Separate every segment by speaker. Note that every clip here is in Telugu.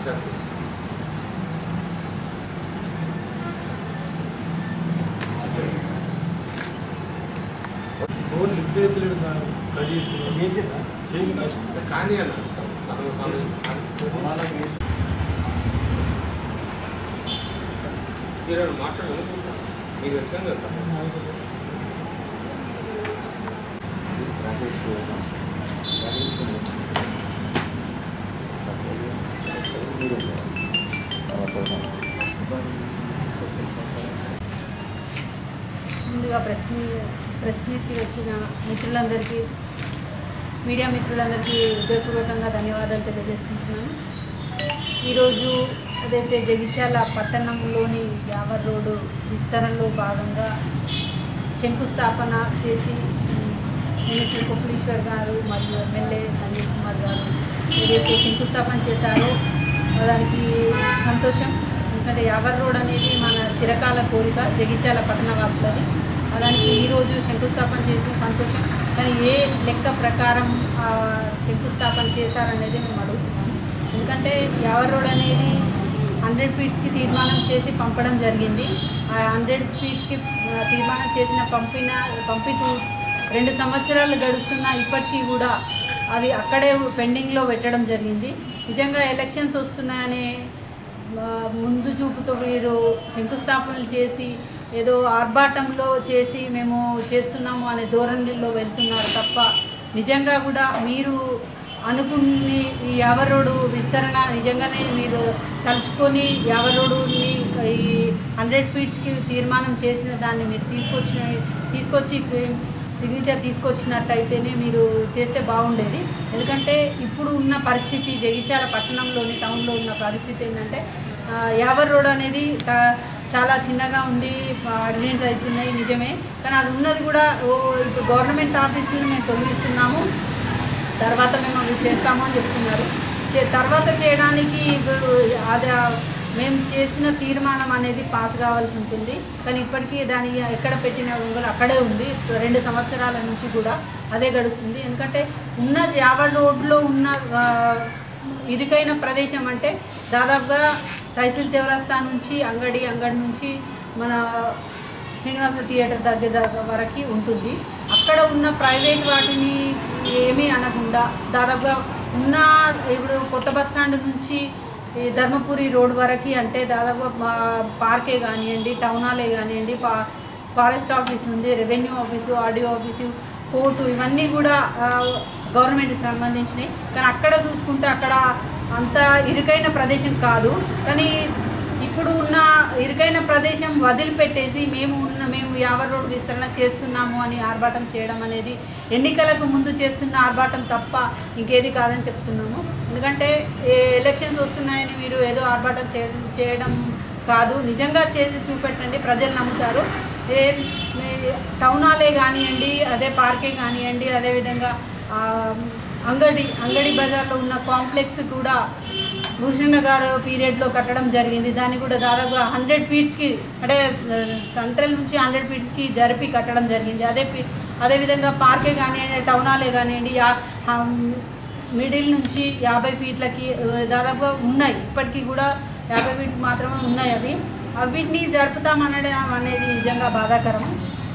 Speaker 1: మాట్లాడు
Speaker 2: ఫోన్ లిఫ్ట్ చేయట్లేదు సార్ రెడీ చేసిందా చేసిందా
Speaker 1: కానీ అన్న అతను తను మీరు మాట్లాడు మీకు వచ్చాను కదా
Speaker 3: ముందుగా ప్రెస్ మీ ప్రెస్ మీట్కి వచ్చిన మిత్రులందరికీ మీడియా మిత్రులందరికీ హృదయపూర్వకంగా ధన్యవాదాలు తెలియజేసుకుంటున్నాను ఈరోజు ఏదైతే జగిత్యాల పట్టణంలోని యావర్ రోడ్డు విస్తరణలో భాగంగా శంకుస్థాపన చేసి మినిస్టర్ కొప్పులీశ్వర్ గారు మరియు ఎమ్మెల్యే సంజయ్ కుమార్ గారు ఏదైతే శంకుస్థాపన చేశారో దానికి సంతోషం ఎందుకంటే యావర్ రోడ్ అనేది మన చిరకాల కోరిక జగిత్యాల పట్టణవాసులది దానికి ఈరోజు శంకుస్థాపన చేసిన సంతోషం కానీ ఏ లెక్క ప్రకారం ఆ, శంకుస్థాపన చేశారనేది మేము అడుగుతున్నాము ఎందుకంటే యావర్ రోడ్ అనేది హండ్రెడ్ ఫీట్స్కి తీర్మానం చేసి పంపడం జరిగింది ఆ హండ్రెడ్ ఫీట్స్కి ఆ, తీర్మానం చేసిన పంపిన పంపిటూ రెండు సంవత్సరాలు గడుస్తున్నా ఇప్పటికీ కూడా అది అక్కడే పెండింగ్లో పెట్టడం జరిగింది నిజంగా ఎలక్షన్స్ వస్తున్నాయనే ఆ, ముందు చూపుతో వీరు శంకుస్థాపనలు చేసి ఏదో ఆర్భాటంలో చేసి మేము చేస్తున్నాము అనే ధోరణిలో వెళ్తున్నారు తప్ప నిజంగా కూడా మీరు అనుకుని ఈ యావరోడు విస్తరణ నిజంగానే మీరు తలుచుకొని యావరోడుని ఈ హండ్రెడ్ ఫీట్స్కి తీర్మానం చేసిన దాన్ని మీరు తీసుకొచ్చిన తీసుకొచ్చి సిగ్నేచర్ తీసుకొచ్చినట్టయితేనే మీరు చేస్తే బాగుండేది ఎందుకంటే ఇప్పుడు ఉన్న పరిస్థితి జగిత్యాల పట్టణంలోని టౌన్లో ఉన్న పరిస్థితి ఏంటంటే ఆ, యావర్ రోడ్ అనేది తా- చాలా చిన్నగా ఉంది అర్జెంట్స్ అవుతున్నాయి నిజమే కానీ అది ఉన్నది కూడా ఓ ఇప్పుడు గవర్నమెంట్ ఆఫీసులు మేము తొలగిస్తున్నాము తర్వాత మేము అవి చేస్తాము అని చెప్తున్నారు చే- తర్వాత చేయడానికి ఇప్పుడు అది ఆ మేము చేసిన తీర్మానం అనేది పాస్ కావాల్సి ఉంటుంది కానీ ఇప్పటికీ దాని ఎక్కడ పెట్టిన ఒంగోలు అక్కడే ఉంది రెండు సంవత్సరాల నుంచి కూడా అదే గడుస్తుంది ఎందుకంటే ఉన్న జావా రోడ్లో ఉన్న ఆ, ఇరుకైన ప్రదేశం అంటే దాదాపుగా తహసీల్ చౌరస్తా నుంచి అంగడి అంగడి నుంచి మన శ్రీనివాస థియేటర్ దగ్గర దగ్గర వరకు ఉంటుంది అక్కడ ఉన్న ప్రైవేట్ వాటిని ఏమీ అనకుండా దాదాపుగా ఉన్న ఇప్పుడు కొత్త బస్ స్టాండ్ నుంచి ఈ ధర్మపురి రోడ్ వరకు అంటే దాదాపుగా మా- పార్కే కానివ్వండి టౌన్ హాలే కానివ్వండి పా ఫారెస్ట్ ఆఫీస్ ఉంది revenue office RDO office court ఇవన్నీ కూడా ఆ, గవర్నమెంట్కి సంబంధించినవి కానీ అక్కడ చూసుకుంటే అక్కడ అంత ఇరుకైన ప్రదేశం కాదు కానీ ఇప్పుడు ఉన్న ఇరుకైన ప్రదేశం వదిలిపెట్టేసి మేము ఉన్న మేము యావర్ రోడ్ విస్తరణ చేస్తున్నాము అని ఆర్భాటం చేయడం అనేది ఎన్నికలకు ముందు చేస్తున్న ఆర్భాటం తప్ప ఇంకేది కాదని చెప్తున్నాము ఎందుకంటే ఏ ఎలక్షన్స్ వస్తున్నాయని మీరు ఏదో ఆర్భాటం చేయడం చేయడం కాదు నిజంగా చేసి చూపెట్టండి ప్రజలు నమ్ముతారు ఏ ఏ- టౌన్ హాలే కానివ్వండి అదే పార్కే కానివ్వండి అదేవిధంగా ఆ, అంగడి అంగడి బజార్లో ఉన్న కాంప్లెక్స్ కూడా భూషణ గారు పీరియడ్లో కట్టడం జరిగింది దాన్ని కూడా దాదాపుగా హండ్రెడ్ ఫీట్స్కి అంటే సెంట్రల్ నుంచి హండ్రెడ్ ఫీట్స్కి జరిపి కట్టడం జరిగింది అదే పి- అదేవిధంగా పార్కే కానివ్వండి టౌన్ హాలే కానివ్వండి యా- ఆ, మిడిల్ నుంచి యాభై ఫీట్లకి ఆ, దాదాపుగా ఉన్నాయి ఇప్పటికీ కూడా యాభై ఫీట్స్ మాత్రమే ఉన్నాయి అవి అవిటిని జరుపుతామనడం అనేది నిజంగా బాధాకరం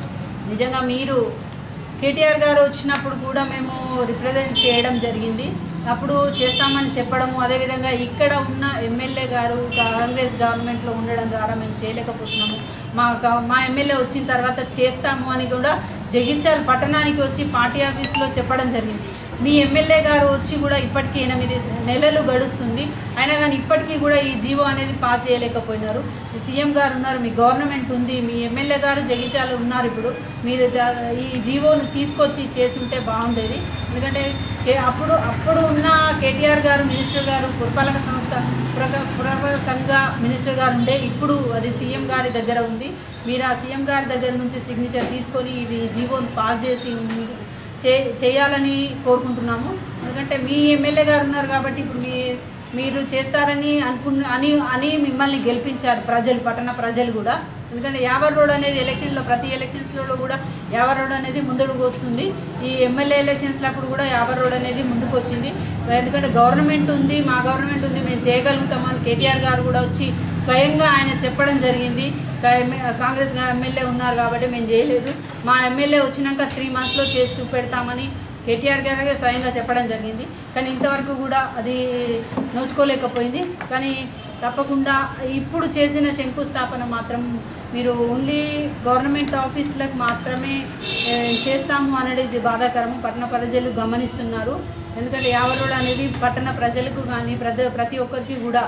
Speaker 3: నిజంగా మీరు కేటీఆర్ గారు వచ్చినప్పుడు కూడా మేము రిప్రజెంట్ చేయడం జరిగింది అప్పుడు చేస్తామని చెప్పడము అదేవిధంగా ఇక్కడ ఉన్న ఎమ్మెల్యే గారు కాంగ్రెస్ గవర్నమెంట్లో ఉండడం ద్వారా మేము చేయలేకపోతున్నాము మా గ- మా ఎమ్మెల్యే వచ్చిన తర్వాత చేస్తాము అని కూడా జగిత్యాల పట్టణానికి వచ్చి పార్టీ ఆఫీస్లో చెప్పడం జరిగింది మీ ఎమ్మెల్యే గారు వచ్చి కూడా ఇప్పటికీ ఎనిమిది నెలలు గడుస్తుంది అయినా కానీ ఇప్పటికీ కూడా ఈ జీవో అనేది పాస్ చేయలేకపోయినారు మీ సీఎం గారు ఉన్నారు మీ గవర్నమెంట్ ఉంది మీ ఎమ్మెల్యే గారు జగిత్యాల ఉన్నారు ఇప్పుడు మీరు జా- ఈ జీవోను తీసుకొచ్చి చేసుంటే బాగుండేది ఎందుకంటే కే- అప్పుడు అప్పుడు ఉన్న కేటీఆర్ గారు మినిస్టర్ గారు పురపాలక సంస్థ పురక పురపాలక సంఘ మినిస్టర్ గారు ఉండే ఇప్పుడు అది సీఎం గారి దగ్గర ఉంది మీరు ఆ సీఎం గారి దగ్గర నుంచి సిగ్నేచర్ తీసుకొని ఇది జీవోను పాస్ చేసి ముందు చే చేయాలని కోరుకుంటున్నాము ఎందుకంటే మీ ఎమ్మెల్యే గారు ఉన్నారు కాబట్టి ఇప్పుడు మీ మీరు చేస్తారని అనుకున్న అని అని మిమ్మల్ని గెలిపించారు ప్రజలు పట్టణ ప్రజలు కూడా ఎందుకంటే యావర్ రోడ్ అనేది ఎలక్షన్లో ప్రతి ఎలక్షన్స్లో కూడా యావర్ రోడ్ అనేది ముందుకు వస్తుంది ఈ ఎమ్మెల్యే ఎలక్షన్స్లో అప్పుడు కూడా యావర్ రోడ్ అనేది ముందుకు వచ్చింది ఎందుకంటే గవర్నమెంట్ ఉంది మా గవర్నమెంట్ ఉంది మేము చేయగలుగుతామని కేటీఆర్ గారు కూడా వచ్చి స్వయంగా ఆయన చెప్పడం జరిగింది కా- ఎమ్మె- కాంగ్రెస్ గా- ఎమ్మెల్యే ఉన్నారు కాబట్టి మేము చేయలేదు మా ఎమ్మెల్యే వచ్చినాక త్రీ మంత్స్లో చేసి చూపెడతామని కేటీఆర్ గారే స్వయంగా చెప్పడం జరిగింది కానీ ఇంతవరకు కూడా అది నోచుకోలేకపోయింది కానీ తప్పకుండా ఇప్పుడు చేసిన శంకుస్థాపన మాత్రం మీరు ఓన్లీ గవర్నమెంట్ ఆఫీసులకు మాత్రమే ఏ, చేస్తాము అనేది బాధాకరము పట్టణ ప్రజలు గమనిస్తున్నారు ఎందుకంటే యావరోడ్ అనేది పట్టణ ప్రజలకు కానీ ప్రజ ప్రతి ఒక్కరికి కూడా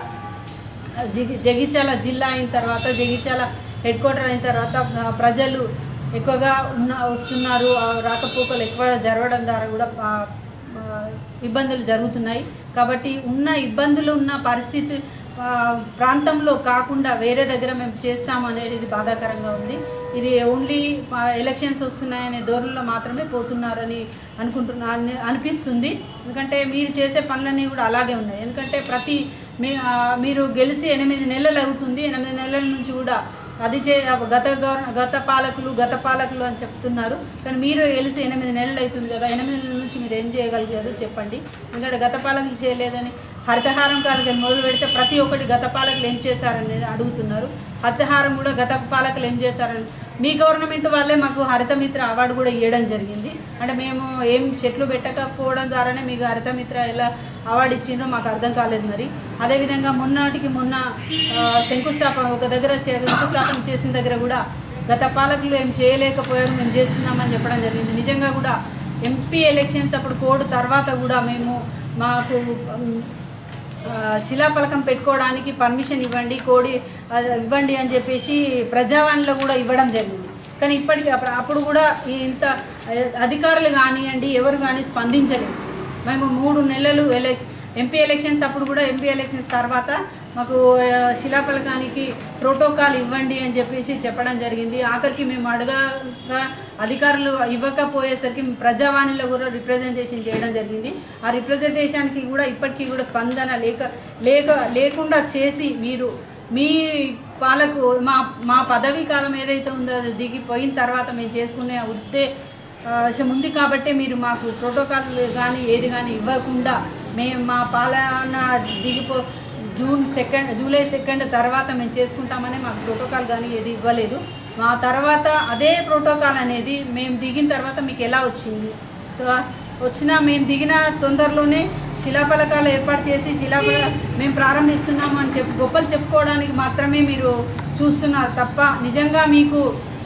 Speaker 3: జగి జగిత్యాల జిల్లా అయిన తర్వాత జగిత్యాల హెడ్ క్వార్టర్ అయిన తర్వాత ఆ, ప్రజలు ఎక్కువగా ఉన్న వస్తున్నారు ఆ రాకపోకలు ఎక్కువ జరగడం ద్వారా కూడా ఆ, ఆ, ఇబ్బందులు జరుగుతున్నాయి కాబట్టి ఉన్న ఇబ్బందులు ఉన్న పరిస్థితి ఆ, ప్రాంతంలో కాకుండా వేరే దగ్గర మేము చేస్తాం అనేది బాధాకరంగా ఉంది ఇది ఓన్లీ ఆ, ఎలక్షన్స్ వస్తున్నాయనే ధోరణిలో మాత్రమే పోతున్నారని అనుకుంటున్నా అని అనిపిస్తుంది ఎందుకంటే మీరు చేసే పనులన్నీ కూడా అలాగే ఉన్నాయి ఎందుకంటే ప్రతి మీ ఆ, మీరు గెలిచి ఎనిమిది నెలలు అవుతుంది ఎనిమిది నెలల నుంచి కూడా అది చే గత గవ- గత పాలకులు గత పాలకులు అని చెప్తున్నారు కానీ మీరు గెలిచి ఎనిమిది నెలలు అవుతుంది కదా ఎనిమిది నెలల నుంచి మీరు ఏం చేయగలిగారో చెప్పండి ఎందుకంటే గత పాలకులు చేయలేదని హరితహారం కార్యక్రమం మొదలు పెడితే ప్రతి ఒక్కటి గత పాలకులు ఏం చేశారని అడుగుతున్నారు హరితహారం కూడా గత పాలకులు ఏం చేశారని మీ గవర్నమెంట్ వాళ్ళే మాకు హరితమిత్ర అవార్డు కూడా ఇవ్వడం జరిగింది అంటే మేము ఏం చెట్లు పెట్టకపోవడం ద్వారానే మీకు హరితమిత్ర ఎలా అవార్డు ఇచ్చిండ్రో మాకు అర్థం కాలేదు మరి అదేవిధంగా మొన్నటికి మొన్న ఆ, శంకుస్థాపన ఒక దగ్గర చే- శంకుస్థాపన చేసిన దగ్గర కూడా గత పాలకులు ఏం చేయలేకపోయారు మేము చేస్తున్నామని చెప్పడం జరిగింది నిజంగా కూడా ఎంపీ ఎలక్షన్స్ అప్పుడు కోడ్ తర్వాత కూడా మేము మాకు ఉమ్, ఆ, శిలాఫలకం పెట్టుకోవడానికి పర్మిషన్ ఇవ్వండి కోడి ఆ, ఇవ్వండి అని చెప్పేసి ప్రజావాణిలో కూడా ఇవ్వడం జరిగింది కానీ ఇప్పటికీ అప్పుడు అప్పుడు కూడా ఈ ఇంత ఆ, అధికారులు కానివ్వండి ఎవరు కానీ స్పందించలేదు మేము మూడు నెలలు ఎలక్షన్ ఎంపీ ఎలక్షన్స్ అప్పుడు కూడా ఎంపీ ఎలక్షన్స్ తర్వాత మాకు ఆ, శిలాఫలకానికి ప్రోటోకాల్ ఇవ్వండి అని చెప్పేసి చెప్పడం జరిగింది ఆఖరికి మేము అడగగా అధికారులు ఇవ్వకపోయేసరికి ప్రజావాణిలో కూడా రిప్రజెంటేషన్ చేయడం జరిగింది ఆ రిప్రజెంటేషన్కి కూడా ఇప్పటికీ కూడా స్పందన లేక లేక లేకుండా చేసి మీరు మీ పాలకు మా మా పదవీ కాలం ఏదైతే ఉందో అది దిగిపోయిన తర్వాత మేము చేసుకునే ఉద్దే ఆశ ఉంది కాబట్టి మీరు మాకు ప్రోటోకాల్ కానీ ఏది కానీ ఇవ్వకుండా మేము మా పాలన దిగిపో జూన్ సెకండ్ జూలై సెకండ్ తర్వాత మేము చేసుకుంటామని మాకు ప్రోటోకాల్ కానీ ఏది ఇవ్వలేదు మా తర్వాత అదే ప్రోటోకాల్ అనేది మేము దిగిన తర్వాత మీకు ఎలా వచ్చింది సో, వచ్చిన మేము దిగిన తొందరలోనే శిలాఫలకాలు ఏర్పాటు చేసి శిలాఫల మేము ప్రారంభిస్తున్నాము అని చెప్పి గొప్పలు చెప్పుకోవడానికి మాత్రమే మీరు చూస్తున్నారు తప్ప నిజంగా మీకు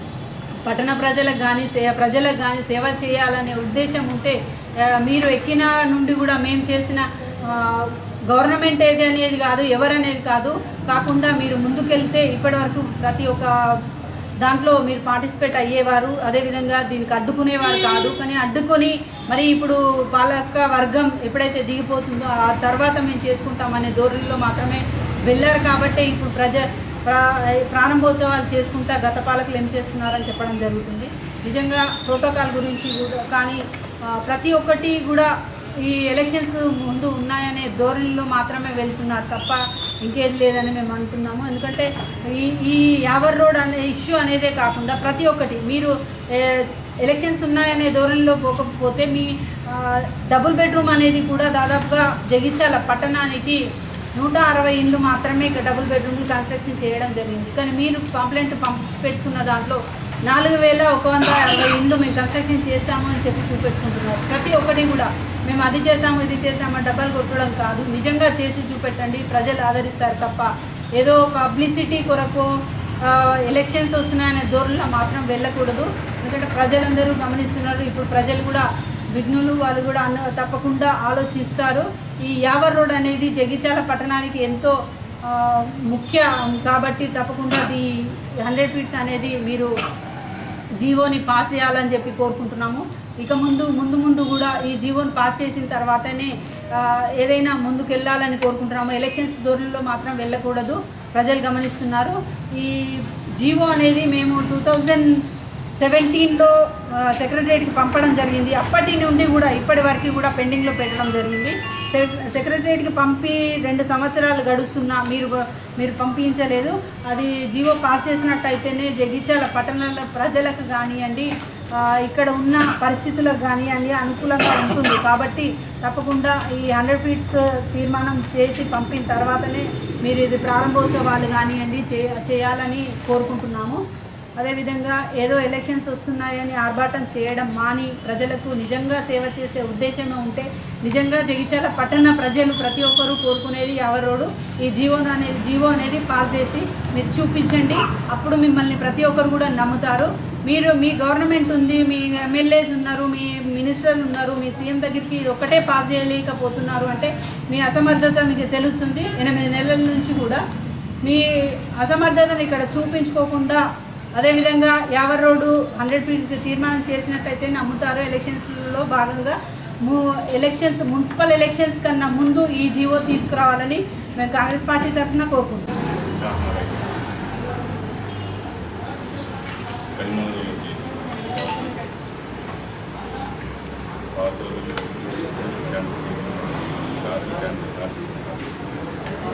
Speaker 3: పట్టణ ప్రజలకు కానీ సే ప్రజలకు కానీ సేవ చేయాలనే ఉద్దేశం ఉంటే ఆ, మీరు ఎక్కిన నుండి కూడా మేము చేసిన ఆ, గవర్నమెంట్ ఏది అనేది కాదు ఎవరనేది కాదు కాకుండా మీరు ముందుకెళ్తే ఇప్పటివరకు ప్రతి ఒక్క దాంట్లో మీరు పార్టిసిపేట్ అయ్యేవారు అదేవిధంగా దీనికి అడ్డుకునేవారు కాదు కానీ అడ్డుకొని మరి ఇప్పుడు పాలక వర్గం ఎప్పుడైతే దిగిపోతుందో ఆ తర్వాత మేము చేసుకుంటామనే ధోరణిలో మాత్రమే వెళ్ళారు కాబట్టి ఇప్పుడు ప్రజ ప్రా- ప్రారంభోత్సవాలు చేసుకుంటా గత పాలకులు ఏం చేస్తున్నారని చెప్పడం జరుగుతుంది నిజంగా ప్రోటోకాల్ గురించి కూడా కానీ ఆ, ప్రతి ఒక్కటి కూడా ఈ ఎలక్షన్స్ ముందు ఉన్నాయనే ధోరణిలో మాత్రమే వెళ్తున్నారు తప్ప ఇంకేది లేదని మేము అనుకున్నాము ఎందుకంటే ఈ ఈ యావర్ రోడ్ అనే ఇష్యూ అనేదే కాకుండా ప్రతి ఒక్కటి మీరు ఏ, ఎలక్షన్స్ ఉన్నాయనే ధోరణిలో పోకపోతే మీ ఆ, డబుల్ బెడ్రూమ్ అనేది కూడా దాదాపుగా జగిత్యాల పట్టణానికి నూట అరవై ఇండ్లు మాత్రమే డబుల్ బెడ్రూమ్లు కన్స్ట్రక్షన్ చేయడం జరిగింది కానీ మీరు కంప్లైంట్ పంపించి పెట్టుకున్న దాంట్లో నాలుగు వేల ఒక వంద అరవై ఇండ్లు మేము కన్స్ట్రక్షన్ చేస్తాము అని చెప్పి చూపెట్టుకుంటున్నారు ప్రతి ఒక్కటి కూడా మేము అది చేసాము ఇది చేసాము డబ్బులు కొట్టడం కాదు నిజంగా చేసి చూపెట్టండి ప్రజలు ఆదరిస్తారు తప్ప ఏదో పబ్లిసిటీ కొరకు ఆ, ఎలక్షన్స్ వస్తున్నాయనే ధోరణిలో మాత్రం వెళ్ళకూడదు ఎందుకంటే ప్రజలందరూ గమనిస్తున్నారు ఇప్పుడు ప్రజలు కూడా విఘ్నులు వాళ్ళు కూడా అన్న తప్పకుండా ఆలోచిస్తారు ఈ యావర్ రోడ్ అనేది జగిత్యాల పట్టణానికి ఎంతో ఆ, ముఖ్య కాబట్టి తప్పకుండా ఈ హండ్రెడ్ ఫీట్స్ అనేది మీరు జీవోని పాస్ చేయాలని చెప్పి కోరుకుంటున్నాము ఇక ముందు ముందు ముందు కూడా ఈ జీవోని పాస్ చేసిన తర్వాతనే ఆ, ఏదైనా ముందుకు వెళ్ళాలని కోరుకుంటున్నాము ఎలక్షన్స్ ధోరణిలో మాత్రం వెళ్ళకూడదు ప్రజలు గమనిస్తున్నారు ఈ జీవో అనేది మేము టూ థౌజండ్ సెవెంటీన్లో సెక్రటరియట్కి పంపడం జరిగింది అప్పటి నుండి కూడా ఇప్పటి వరకు కూడా పెండింగ్లో పెట్టడం జరిగింది సె- సెక్రటరియట్కి పంపి రెండు సంవత్సరాలు గడుస్తున్నా మీరు మీరు పంపించలేదు అది జీవో పాస్ చేసినట్టయితేనే జగిత్యాల పట్టణాల ప్రజలకు కానివ్వండి ఆ, ఇక్కడ ఉన్న పరిస్థితులకు కానివ్వండి అనుకూలంగా ఉంటుంది కాబట్టి తప్పకుండా ఈ హండ్రెడ్ ఫీట్స్ తీర్మానం చేసి పంపిన తర్వాతనే మీరు ఇది ప్రారంభోత్సవాలు కానివ్వండి చే చేయాలని కోరుకుంటున్నాము అదేవిధంగా ఏదో ఎలక్షన్స్ వస్తున్నాయని ఆర్భాటం చేయడం మాని ప్రజలకు నిజంగా సేవ చేసే ఉద్దేశమే ఉంటే నిజంగా జగిత్యాల పట్టణ ప్రజలు ప్రతి ఒక్కరూ కోరుకునేది ఎవరోడు ఈ జీవో అనేది జీవో అనేది పాస్ చేసి మీరు చూపించండి అప్పుడు మిమ్మల్ని ప్రతి ఒక్కరు కూడా నమ్ముతారు మీరు మీ గవర్నమెంట్ ఉంది మీ ఎమ్మెల్యేస్ ఉన్నారు మీ మినిస్టర్లు ఉన్నారు మీ సీఎం దగ్గరికి ఇది ఒక్కటే పాస్ చేయలేకపోతున్నారు అంటే మీ అసమర్థత మీకు తెలుస్తుంది ఎనిమిది నెలల నుంచి కూడా మీ అసమర్థతను ఇక్కడ చూపించుకోకుండా అదేవిధంగా యావర్ రోడ్డు హండ్రెడ్ ఫీట్స్కి తీర్మానం చేసినట్టయితే నమ్ముతారు ఎలక్షన్స్లో భాగంగా ము ఎలక్షన్స్ మున్సిపల్ ఎలక్షన్స్ కన్నా ముందు ఈ జీవో తీసుకురావాలని మేము కాంగ్రెస్ పార్టీ తరఫున కోరుకుంటున్నాం
Speaker 4: కరీంనగర్లోకి పాత రోజులు క్యాన్సర్ క్యాన్సర్ క్యాన్సర్